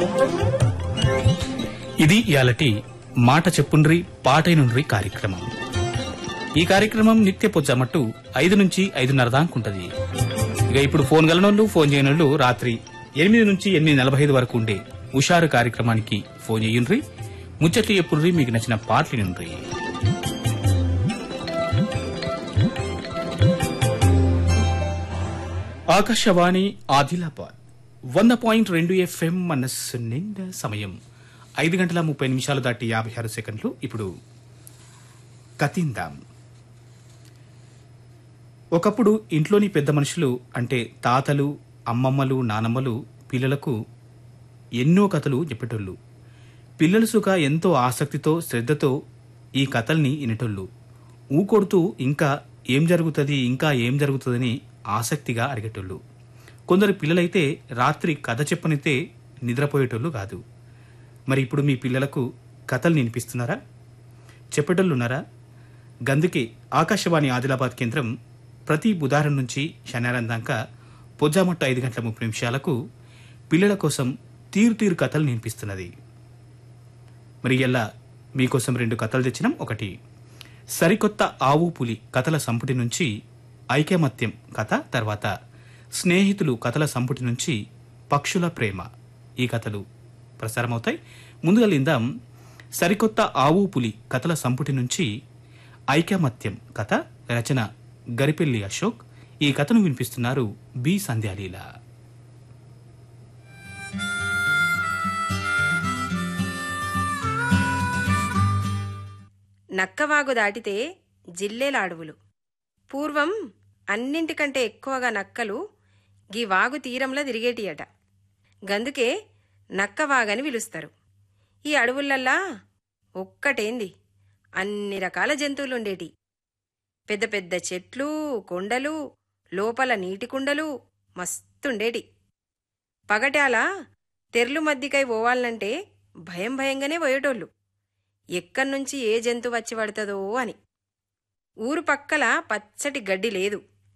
ఇది ఇయాలటి మాట చెప్పుండ్రి పాటైనుండ్రి కార్యక్రమం ఈ కార్యక్రమం నిత్య పొచ్చమట్టు ఐదు నుంచి ఐదున్నర దాకుంటది ఇక ఇప్పుడు ఫోన్ గలనోళ్ళు ఫోన్ చేయనోళ్ళు రాత్రి ఎనిమిది నుంచి ఎనిమిది నలభై ఐదు వరకు ఉండే ఉషారు కార్యక్రమానికి ఫోన్ చేయుండ్రి ముచ్చట్లు చెప్పుండ్రి మీకు నచ్చిన పాటలు నుండ్రి ఆకాశవాణి ఆదిలాబాద్ వంద పాయింట్ రెండు ఎఫ్ఎం మనస్సు నిండా సమయం ఐదు గంటల ముప్పై నిమిషాలు దాటి యాభై ఆరు సెకండ్లు ఇప్పుడు కతిందాం ఒకప్పుడు ఇంట్లోని పెద్ద మనుషులు అంటే తాతలు అమ్మమ్మలు నానమ్మలు పిల్లలకు ఎన్నో కథలు చెప్పేటోళ్ళు పిల్లలు సుఖ ఎంతో ఆసక్తితో శ్రద్ధతో ఈ కథల్ని వినేటోళ్ళు ఊకొడుతూ ఇంకా ఏం జరుగుతుంది ఇంకా ఏం జరుగుతుందని ఆసక్తిగా అడిగేటోళ్ళు కొందరు పిల్లలైతే రాత్రి కథ చెప్పనితే నిద్రపోయేటోళ్ళు కాదు మరి ఇప్పుడు మీ పిల్లలకు కథలు వినిపిస్తున్నారా చెప్పేటోళ్ళు ఉన్నారా గందుకే ఆకాశవాణి ఆదిలాబాద్ కేంద్రం ప్రతి బుధవారం నుంచి శనివారం దాకా పొజ్జామట్టు ఐదు గంటల ముప్పై నిమిషాలకు పిల్లల కోసం తీరు తీరు కథలు వినిపిస్తున్నది మరి ఎలా మీకోసం రెండు కథలు తెచ్చినాం ఒకటి సరికొత్త ఆవు పులి కథల సంపుటి నుంచి ఐకమత్యం కథ తర్వాత స్నేహితులు కథల సంపుటి నుంచి పక్షుల ప్రేమ ఈ కథలు ప్రసారమవుతాయి ముందుగా లిందాం సరికొత్త ఆవు పులి కథల సంపుటి నుంచి ఐకమత్యం కథ రచన గరిపెల్లి అశోక్ ఈ కథను వినిపిస్తున్నారు బి సంధ్యాలీల నక్కవాగు దాటితే జిల్లేల అడవులు పూర్వం అన్నింటికంటే ఎక్కువగా నక్కలు గీ వాగు తీరంలో తిరిగేటియట గందుకే నక్కవాగని పిలుస్తారు ఈ అడవులల్లా ఒక్కటేంది అన్ని రకాల జంతువులుండేటి పెద్ద పెద్ద చెట్లు కొండలు లోపల నీటి కుండలు మస్తుండేటి పగటాల తెర్లు మధ్యకై పోవాలంటే భయం భయంగానే పోయేటోళ్ళు ఎక్కడ్నుంచి ఏ జంతువు వచ్చి పడుతుందో అని ఊరు పక్కల పచ్చటి గడ్డి లేదు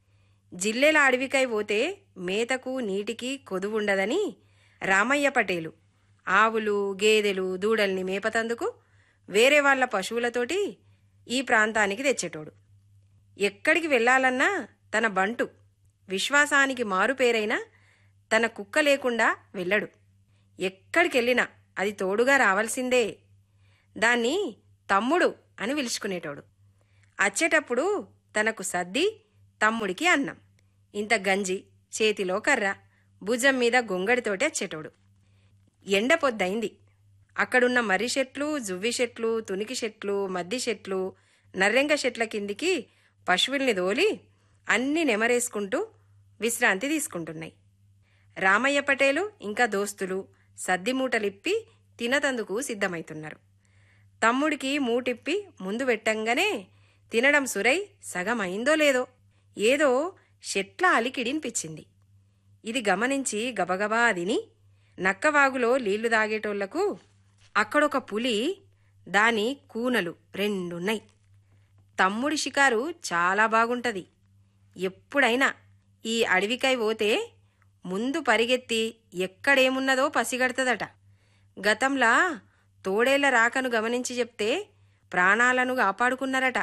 జిల్లెల అడవికై పోతే మేతకు నీటికి కొదువుండదని రామయ్య పటేలు ఆవులు గేదెలు దూడల్ని మేపతందుకు వేరే వాళ్ళ పశువులతోటి ఈ ప్రాంతానికి తెచ్చేటోడు ఎక్కడికి వెళ్ళాలన్నా తన బంటు విశ్వాసానికి మారుపేరైనా తన కుక్క లేకుండా వెళ్ళడు ఎక్కడికెళ్ళినా అది తోడుగా రావాల్సిందే దాన్ని తమ్ముడు అని పిలుచుకునేటోడు అచ్చేటప్పుడు తనకు సద్ది తమ్ముడికి అన్నం ఇంత గంజి చేతిలో కర్ర భుజం మీద గొంగడితోటి వచ్చేటోడు ఎండ పొద్దయింది అక్కడున్న మర్రి చెట్లు జువ్వి చెట్లు తునికి చెట్లు మద్ది చెట్లు నర్రెంగ చెట్ల కిందికి పశువుల్ని దోలి అన్నీ నెమరేసుకుంటూ విశ్రాంతి తీసుకుంటున్నాయి రామయ్య పటేలు ఇంకా దోస్తులు సద్ది మూటలిప్పి తినతందుకు సిద్ధమైతున్నారు తమ్ముడికి మూటిప్పి ముందు పెట్టంగానే తినడం సురై సగమైందో లేదో ఏదో చెట్ల అలికిడినిపించింది ఇది గమనించి గబగబా అదిని నక్కవాగులో నీళ్లు తాగేటోళ్లకు అక్కడొక పులి దాని కూనలు రెండున్నాయి తమ్ముడి షికారు చాలా బాగుంటది ఎప్పుడైనా ఈ అడవికై పోతే ముందు పరిగెత్తి ఎక్కడేమున్నదో పసిగడతదట గతంలా తోడేళ్ల రాకను గమనించి చెప్తే ప్రాణాలను కాపాడుకున్నారట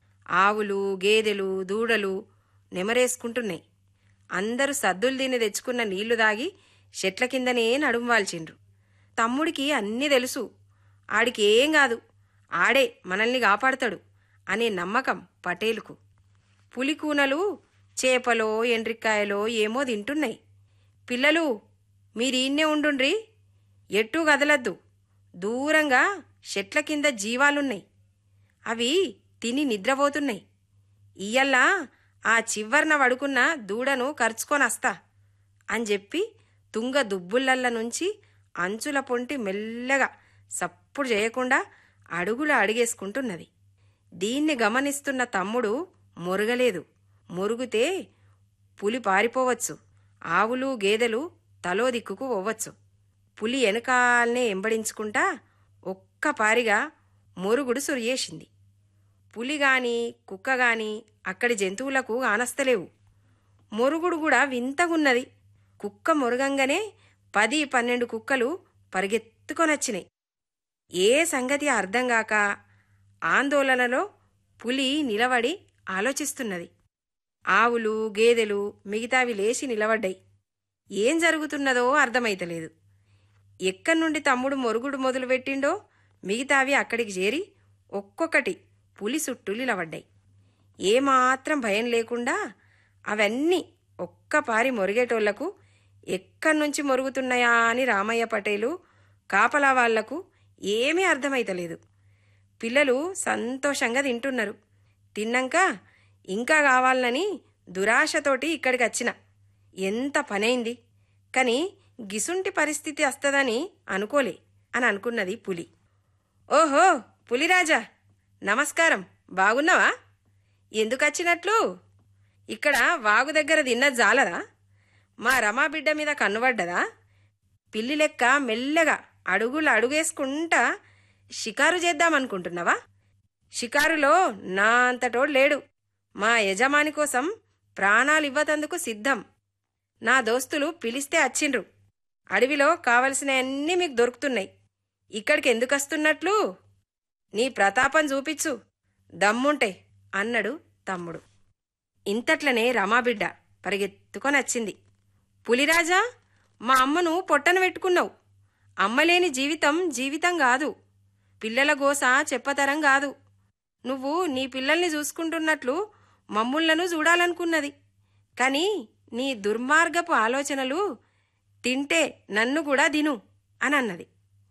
ఆవులు గేదెలు దూడలు నెమరేసుకుంటున్నాయి అందరూ సద్దులు తిని తెచ్చుకున్న నీళ్లు దాగి చెట్ల కిందనే నడుం వాల్చిండ్రు తమ్ముడికి అన్నీ తెలుసు ఆడికి ఏం కాదు ఆడే మనల్ని కాపాడతాడు అనే నమ్మకం పటేలుకు పులికూనలు చేపలో ఎండ్రికాయలో ఏమో తింటున్నాయి పిల్లలు మీరీన్నే ఉండుండ్రి ఎట్టూ కదలద్దు దూరంగా చెట్ల కింద జీవాలున్నాయి అవి తిని నిద్రపోతున్నాయి ఇయ్యల్లా ఆ చివర్న వడుకున్న దూడను కరుచుకొనస్తా అని చెప్పి తుంగ దుబ్బులల్ల నుంచి అంచుల పొంటి మెల్లగా సప్పుడు చేయకుండా అడుగులు అడిగేసుకుంటున్నది దీన్ని గమనిస్తున్న తమ్ముడు మొరగలేదు మొరుగుతే పులి పారిపోవచ్చు ఆవులు గేదెలు తలో దిక్కుకు పోవచ్చు పులి వెనకాలనే ఎంబడించుకుంటా ఒక్క పారిగా మొరుగుడు సురియేసింది పులి గాని కుక్క గాని అక్కడి జంతువులకు ఆనస్తలేవు మొరుగుడు కూడా వింతగున్నది కుక్క మొరగంగానే పది పన్నెండు కుక్కలు పరిగెత్తుకొనొచ్చినాయి ఏ సంగతి అర్థం కాక ఆందోళనలో పులి నిలబడి ఆలోచిస్తున్నది ఆవులు గేదెలు మిగతావి లేచి నిలబడ్డాయి ఏం జరుగుతున్నదో అర్థమైతలేదు ఎక్కడి నుండి తమ్ముడు మొరుగుడు మొదలుపెట్టిండో మిగతావి అక్కడికి చేరి ఒక్కొక్కటి పులి చుట్టూ నిలబడ్డాయి ఏమాత్రం భయం లేకుండా అవన్నీ ఒక్కపారి మొరిగేటోళ్లకు ఎక్కడి నుంచి మొరుగుతున్నాయా అని రామయ్య పటేలు కాపలా వాళ్లకు ఏమీ అర్థమైతలేదు పిల్లలు సంతోషంగా తింటున్నారు తిన్నాక ఇంకా కావాలని దురాశతోటి ఇక్కడికి వచ్చిన ఎంత పనైంది కానీ గిసుంటి పరిస్థితి వస్తదని అనుకోలే అని అనుకున్నది పులి ఓహో పులిరాజా నమస్కారం బాగున్నావా ఎందుకు వచ్చినట్లు ఇక్కడ వాగు దగ్గర తిన్నది జాలదా మా రమా బిడ్డ మీద కన్నుబడ్డదా పిల్లి లెక్క మెల్లగా అడుగులు అడుగేసుకుంటా షికారు చేద్దామనుకుంటున్నావా షికారులో నా అంతటోడు లేడు మా యజమాని కోసం ప్రాణాలు ఇవ్వతందుకు సిద్ధం నా దోస్తులు పిలిస్తే వచ్చిండ్రు అడవిలో కావలసినవన్నీ మీకు దొరుకుతున్నాయి ఇక్కడికి ఎందుకు వస్తున్నట్లు నీ ప్రతాపం చూపించు దమ్ముంటే అన్నడు తమ్ముడు ఇంతట్లనే రమాబిడ్డ పరిగెత్తుకొని వచ్చింది పులిరాజా మా అమ్మను పొట్టన పెట్టుకున్నావు అమ్మలేని జీవితం జీవితం కాదు పిల్లల గోస చెప్పతరం కాదు నువ్వు నీ పిల్లల్ని చూసుకుంటున్నట్లు మమ్ముళ్లను చూడాలనుకున్నది కాని నీ దుర్మార్గపు ఆలోచనలు తింటే నన్ను కూడా దిను అని అన్నది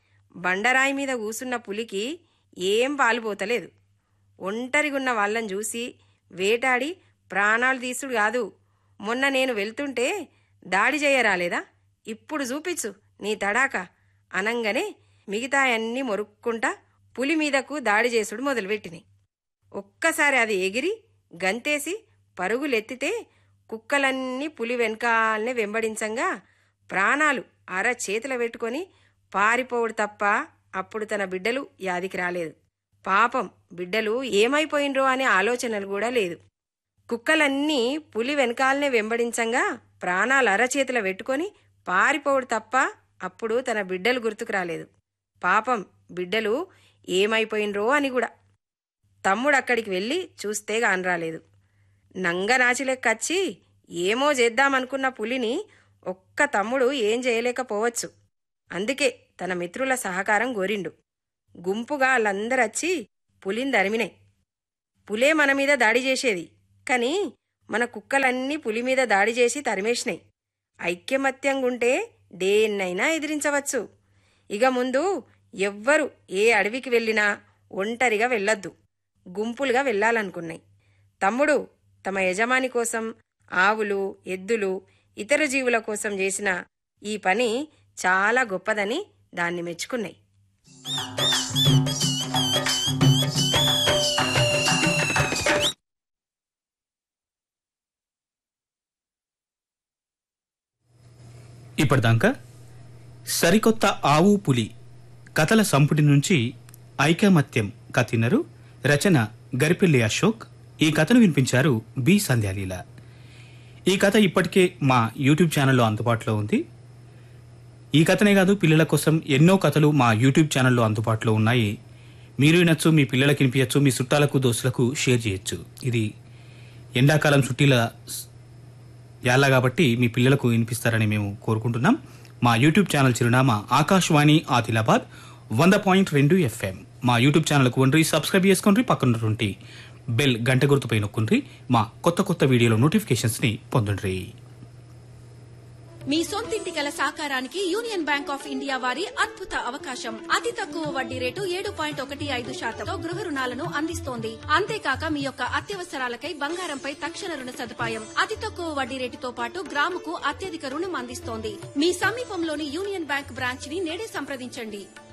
బండరాయి మీద కూసున్న పులికి ఏం పాలుపోతలేదు ఒంటరిగున్న వాళ్ళని చూసి వేటాడి ప్రాణాలు తీసుడు కాదు మొన్న నేను వెళ్తుంటే దాడి చేయరాలేదా ఇప్పుడు చూపించు నీ తడాక అనంగానే మిగతా అన్నీ మొరుక్కుంటా పులి మీదకు దాడి చేసుడు మొదలుపెట్టినాయి ఒక్కసారి అది ఎగిరి గంతేసి పరుగులెత్తితే కుక్కలన్నీ పులి వెనకాలనే వెంబడించంగా ప్రాణాలు అర చేతుల పెట్టుకొని పారిపోవుడు తప్ప అప్పుడు తన బిడ్డలు యాదికి రాలేదు పాపం బిడ్డలు ఏమైపోయినరో అనే ఆలోచనలు కూడా లేదు కుక్కలన్నీ పులి వెనకాలనే వెంబడించంగా ప్రాణాలు అరచేతుల పెట్టుకొని పారిపోవుడు తప్ప అప్పుడు తన బిడ్డలు గుర్తుకు రాలేదు పాపం బిడ్డలు ఏమైపోయినరో అని కూడా తమ్ముడు అక్కడికి వెళ్ళి చూస్తే రాలేదు నంగనాచిలెక్కచ్చి ఏమో చేద్దామనుకున్న పులిని ఒక్క తమ్ముడు ఏం చేయలేకపోవచ్చు అందుకే తన మిత్రుల సహకారం గోరిండు గుంపుగా వాళ్ళందరొచ్చి పులిని దరిమినాయి పులే మన మీద దాడి చేసేది కాని మన కుక్కలన్నీ పులి మీద దాడి చేసి తరిమేసినాయి ఐక్యమత్యంగుంటే దేన్నైనా ఎదిరించవచ్చు ఇక ముందు ఎవ్వరు ఏ అడవికి వెళ్ళినా ఒంటరిగా వెళ్ళొద్దు గుంపులుగా వెళ్ళాలనుకున్నాయి తమ్ముడు తమ యజమాని కోసం ఆవులు ఎద్దులు ఇతర జీవుల కోసం చేసిన ఈ పని చాలా గొప్పదని దాన్ని మెచ్చుకున్నాయి ఇప్పటిదాకా సరికొత్త ఆవు పులి కథల సంపుటి నుంచి ఐకమత్యం కథినరు రచన గరిపెల్లి అశోక్ ఈ కథను వినిపించారు బి సంధ్యాలీల ఈ కథ ఇప్పటికే మా యూట్యూబ్ ఛానల్లో అందుబాటులో ఉంది ఈ కథనే కాదు పిల్లల కోసం ఎన్నో కథలు మా యూట్యూబ్ ఛానల్లో అందుబాటులో ఉన్నాయి మీరు వినొచ్చు మీ పిల్లలకి వినిపించచ్చు మీ చుట్టాలకు దోస్తులకు షేర్ చేయొచ్చు ఇది ఎండాకాలం చుట్టీల యాళ్ళ కాబట్టి మీ పిల్లలకు వినిపిస్తారని మేము కోరుకుంటున్నాం మా యూట్యూబ్ ఛానల్ చిరునామా ఆకాశవాణి ఆదిలాబాద్ వంద పాయింట్ రెండు ఎఫ్ఎం మా యూట్యూబ్ ఛానల్కు వండ్రి సబ్స్క్రైబ్ చేసుకోండి పక్కనటువంటి బెల్ గంట గుర్తుపై నొక్కుండ్రి మా కొత్త కొత్త వీడియోల నోటిఫికేషన్స్ ని పొందండి మీ సొంతింటి కల సాకారానికి యూనియన్ బ్యాంక్ ఆఫ్ ఇండియా వారి అద్భుత అవకాశం అతి తక్కువ వడ్డీ రేటు ఏడు పాయింట్ ఒకటి ఐదు శాతంతో గృహ రుణాలను అందిస్తోంది అంతేకాక మీ యొక్క అత్యవసరాలకై బంగారంపై తక్షణ రుణ సదుపాయం అతి తక్కువ వడ్డీ రేటుతో పాటు గ్రాముకు అత్యధిక రుణం అందిస్తోంది మీ సమీపంలోని యూనియన్ బ్యాంక్ బ్రాంచ్ ని నేడే సంప్రదించండి